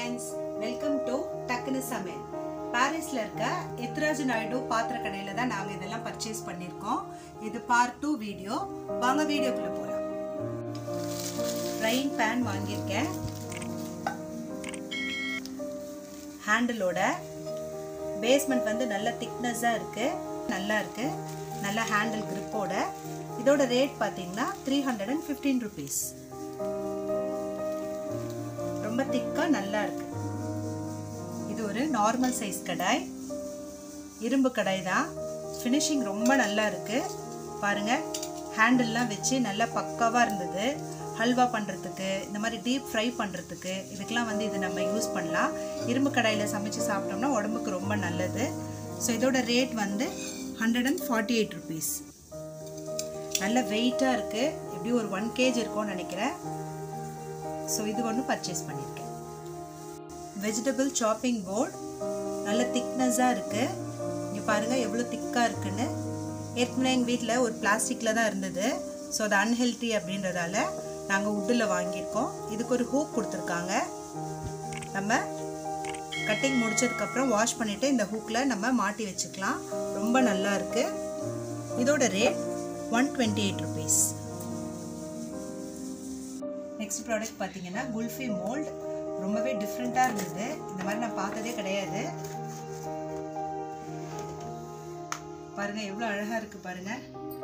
friends welcome to டக்குனு சமையல் பாரிஸ்ல இருக்க எத்ராஜ் நாயுடு பாத்திர கடையில தான் நாங்க இதெல்லாம் பர்ச்சேஸ் பண்ணியிருக்கோம் இது பார்ட் டூ வீடியோ வாங்க வீடியோக்குள்ள போலாம் ஃப்ரைங் பேன் வாங்கியிருக்கேன் ஹேண்டிலோட பேஸ்மெண்ட் வந்து நல்ல திக்னஸாக இருக்கு நல்லா இருக்கு நல்ல ஹேண்டில் கிரிப்போட இதோட ரேட் பார்த்தீங்கன்னா three hundred and fifteen rupees ரொம்ப திக்கா நல்லா இருக்கு இது ஒரு நார்மல் சைஸ் கடாய் இரும்பு கடாய் தான் ஃபினிஷிங் ரொம்ப நல்லா இருக்கு பாருங்க ஹேண்டில்லாம் வச்சு நல்லா பக்காவாக இருந்தது ஹல்வா பண்ணுறதுக்கு இந்த மாதிரி டீப் ஃப்ரை பண்ணுறதுக்கு இதுக்கெலாம் வந்து இது நம்ம யூஸ் பண்ணலாம் இரும்பு கடாயில் சமைச்சு சாப்பிட்டோம்னா உடம்புக்கு ரொம்ப நல்லது ஸோ இதோட ரேட் வந்து hundred and forty eight rupees நல்ல வெயிட்டாக இருக்குது எப்படியும் ஒரு ஒன் கேஜ் இருக்கும்னு நினைக்கிறேன் ஸோ இது ஒன்று பர்ச்சேஸ் பண்ணியிருக்கேன் வெஜிடபிள் சாப்பிங் போர்ட் நல்ல திக்னஸாக இருக்குது இங்கே பாருங்கள் எவ்வளோ திக்காக இருக்குன்னு ஏற்கனவே எங்கள் வீட்டில் ஒரு பிளாஸ்டிக்கில் தான் இருந்தது ஸோ அது அன்ஹெல்த்தி அப்படின்றதால நாங்கள் உட்டில் வாங்கியிருக்கோம் இதுக்கு ஒரு ஹூக் கொடுத்துருக்காங்க நம்ம கட்டிங் முடிச்சதுக்கப்புறம் வாஷ் பண்ணிவிட்டு இந்த ஹூக்கில் நம்ம மாட்டி வச்சுக்கலாம் ரொம்ப நல்லா இருக்குது இதோட rate one twenty eight rupees next product பார்த்தீங்கன்னா குல்ஃபி மோல்ட் ரொம்பவே டிஃப்ரெண்ட்டாக இருந்தது இந்த மாதிரி நான் பார்த்ததே கிடையாது பாருங்க எவ்வளோ அழகாக இருக்கு பாருங்க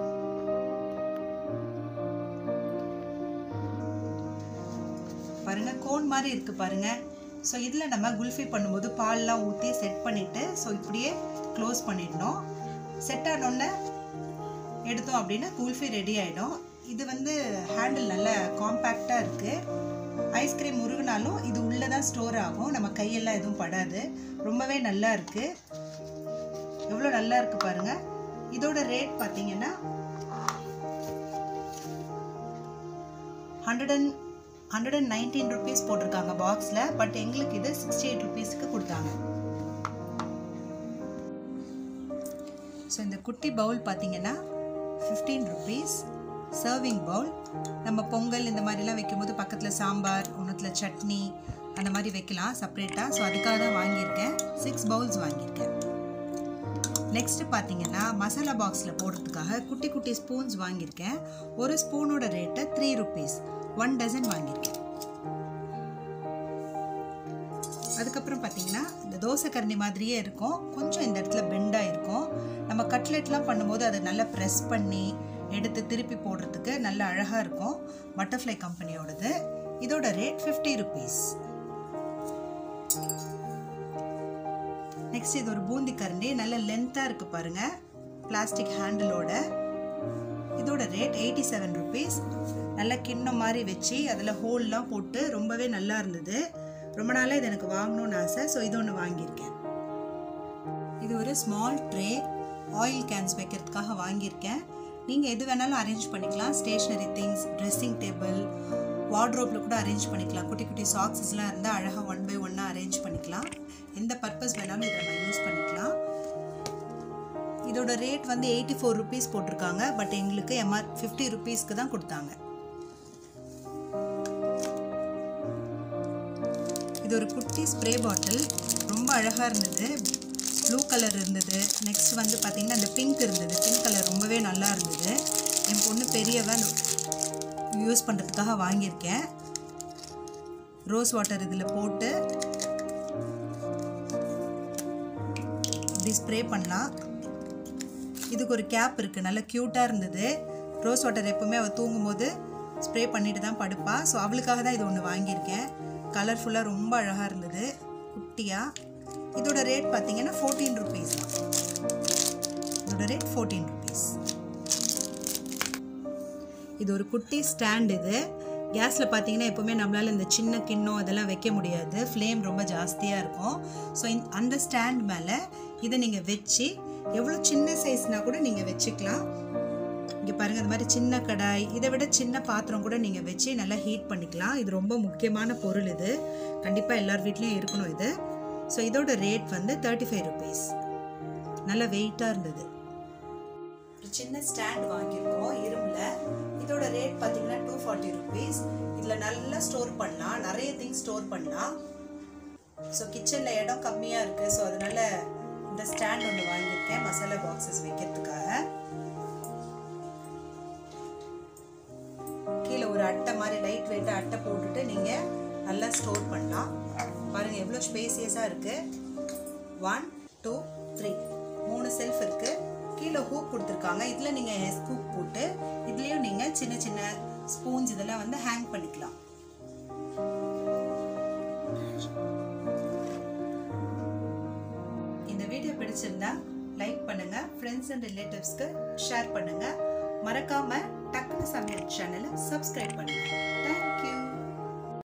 பாருங்க கோன் மாதிரி இருக்கு பாருங்க ஸோ இதில் நம்ம குல்ஃபி பண்ணும்போது பால்லாம் ஊற்றி செட் பண்ணிட்டு ஸோ இப்படியே க்ளோஸ் பண்ணிடணும் செட் ஆனோடனே எடுத்தோம் அப்படின்னா குல்ஃபி ரெடி ஆகிடும் இது வந்து ஹேண்டில் நல்ல காம்பேக்டாக இருக்குது ஐஸ்கிரீம் உருகினாலும் இது உள்ளே தான் ஸ்டோர் ஆகும் நம்ம கையெல்லாம் எதுவும் படாது ரொம்பவே நல்லா இருக்குது எவ்வளோ நல்லா இருக்குது பாருங்கள் இதோட ரேட் பார்த்தீங்கன்னா hundred and hundred and nineteen rupees போட்டிருக்காங்க பாக்ஸில் பட் எங்களுக்கு இது சிக்ஸ்டி எயிட் ருபீஸ்க்கு கொடுத்தாங்க ஸோ இந்த குட்டி பவுல் பார்த்தீங்கன்னா ஃபிஃப்டீன் ருபீஸ் சர்விங் பவுல் நம்ம பொங்கல் இந்த மாதிரிலாம் வைக்கும்போது பக்கத்தில் சாம்பார் ஒன்றுத்தில் சட்னி அந்த மாதிரி வைக்கலாம் செப்ரேட்டாக ஸோ அதுக்காக தான் வாங்கியிருக்கேன் சிக்ஸ் பவுல்ஸ் வாங்கியிருக்கேன் நெக்ஸ்ட் பார்த்தீங்கன்னா மசாலா பாக்ஸில் போடுறதுக்காக குட்டி குட்டி ஸ்பூன்ஸ் வாங்கியிருக்கேன் ஒரு ஸ்பூனோட rate three rupees one dozen வாங்கியிருக்கேன் அதுக்கப்புறம் பார்த்தீங்கன்னா இந்த தோசை கரண்டி மாதிரியே இருக்கும் கொஞ்சம் இந்த இடத்துல பெண்டாக இருக்கும் நம்ம கட்லெட்லாம் பண்ணும்போது அதை நல்லா ப்ரெஸ் பண்ணி எடுத்து திருப்பி போடுறதுக்கு நல்ல அழகாக இருக்கும் பட்டர்ஃப்ளை கம்பெனியோடது இதோட ரேட் ஃபிஃப்டி ருபீஸ் நெக்ஸ்ட் இது ஒரு பூந்தி கரண்டி நல்ல லென்த்தாக இருக்குது பாருங்கள் பிளாஸ்டிக் ஹேண்டிலோட இதோட ரேட் எயிட்டி செவன் ருபீஸ் நல்ல கிண்ணம் மாதிரி வச்சு அதில் ஹோல்லாம் போட்டு ரொம்பவே நல்லா இருந்தது ரொம்ப நாளாக இது எனக்கு வாங்கணும்னு ஆசை ஸோ இது ஒன்று வாங்கியிருக்கேன் இது ஒரு ஸ்மால் ட்ரே ஆயில் கேன்ஸ் வைக்கிறதுக்காக வாங்கியிருக்கேன் நீங்கள் எது வேணாலும் அரேஞ்ச் பண்ணிக்கலாம் ஸ்டேஷ்னரி திங்ஸ் ட்ரெஸ்ஸிங் டேபிள் வார்ட்ரோப்பில் கூட அரேஞ்ச் பண்ணிக்கலாம் குட்டி குட்டி சாக்ஸஸ்லாம் இருந்தால் அழகாக ஒன் பை ஒன்னாக அரேஞ்ச் பண்ணிக்கலாம் எந்த பர்பஸ் வேணாலும் இதை நம்ம யூஸ் பண்ணிக்கலாம் இதோட ரேட் வந்து எயிட்டி ஃபோர் ருபீஸ் போட்டிருக்காங்க பட் எங்களுக்கு எம்ஆர் ஃபிஃப்டி ருபீஸ்க்கு தான் கொடுத்தாங்க இது ஒரு குட்டி ஸ்ப்ரே பாட்டில் ரொம்ப அழகாக இருந்தது ப்ளூ கலர் இருந்தது நெக்ஸ்ட் வந்து பார்த்திங்கன்னா அந்த பிங்க் இருந்தது பிங்க் கலர் ரொம்பவே நல்லா இருந்தது என் பொண்ணு பெரியவன் யூஸ் பண்ணுறதுக்காக வாங்கியிருக்கேன் ரோஸ் வாட்டர் இதில் போட்டு இப்படி ஸ்ப்ரே பண்ணலாம் இதுக்கு ஒரு கேப் இருக்குது நல்ல க்யூட்டாக இருந்தது ரோஸ் வாட்டர் எப்போவுமே அவள் தூங்கும்போது ஸ்ப்ரே பண்ணிட்டு தான் படுப்பா ஸோ அவளுக்காக தான் இது ஒன்று வாங்கியிருக்கேன் கலர்ஃபுல்லாக ரொம்ப அழகாக இருந்தது குட்டியாக இதோட ரேட் பார்த்தீங்கன்னா ஃபோர்டீன் ருபீஸ் தான் இதோட ரேட் ஃபோர்டீன் ருபீஸ் இது ஒரு குட்டி ஸ்டாண்ட் இது கேஸில் பார்த்தீங்கன்னா எப்போவுமே நம்மளால் இந்த சின்ன கிண்ணம் இதெல்லாம் வைக்க முடியாது ஃப்ளேம் ரொம்ப ஜாஸ்தியாக இருக்கும் ஸோ அந்த ஸ்டாண்ட் மேலே இதை நீங்கள் வச்சு எவ்வளோ சின்ன சைஸ்னால் கூட நீங்கள் வச்சுக்கலாம் இங்கே பாருங்கள் இந்த மாதிரி சின்ன கடாய் இதை விட சின்ன பாத்திரம் கூட நீங்கள் வச்சு நல்லா ஹீட் பண்ணிக்கலாம் இது ரொம்ப முக்கியமான பொருள் இது கண்டிப்பாக எல்லார் வீட்லேயும் இருக்கணும் இது ஸோ இதோட ரேட் வந்து தேர்ட்டி ஃபைவ் ருபீஸ் நல்ல வெயிட்டாக இருந்தது ஒரு சின்ன ஸ்டாண்ட் வாங்கியிருக்கோம் இரும்பில் இதோட ரேட் பார்த்தீங்கன்னா டூ ஃபார்ட்டி ருபீஸ் இதில் நல்லா ஸ்டோர் பண்ணலாம் நிறைய திங்ஸ் ஸ்டோர் பண்ணலாம் ஸோ கிச்சனில் இடம் கம்மியாக இருக்குது ஸோ அதனால இந்த ஸ்டாண்ட் ஒன்று வாங்கியிருக்கேன் மசாலா பாக்ஸஸ் வைக்கிறதுக்காக கீழே ஒரு அட்டை மாதிரி லைட் வெயிட்டாக அட்டை போட்டுட்டு நீங்கள் நல்லா ஸ்டோர் பண்ணலாம் பாருங்கள் எவ்வளோ ஸ்பேசியஸாக இருக்குது ஒன் டூ த்ரீ மூணு செல்ஃப் இருக்குது கீழே ஹூக் கொடுத்துருக்காங்க இதில் நீங்கள் ஸ்கூப் போட்டு இதுலேயும் நீங்கள் சின்ன சின்ன ஸ்பூன்ஸ் இதெல்லாம் வந்து ஹேங் பண்ணிக்கலாம் இந்த வீடியோ பிடிச்சிருந்தா லைக் பண்ணுங்க ஃப்ரெண்ட்ஸ் அண்ட் ரிலேட்டிவ்ஸ்க்கு ஷேர் பண்ணுங்க மறக்காம டக்குனு சமையல் சேனலை சப்ஸ்கிரைப் பண்ணுங்க தேங்க்யூ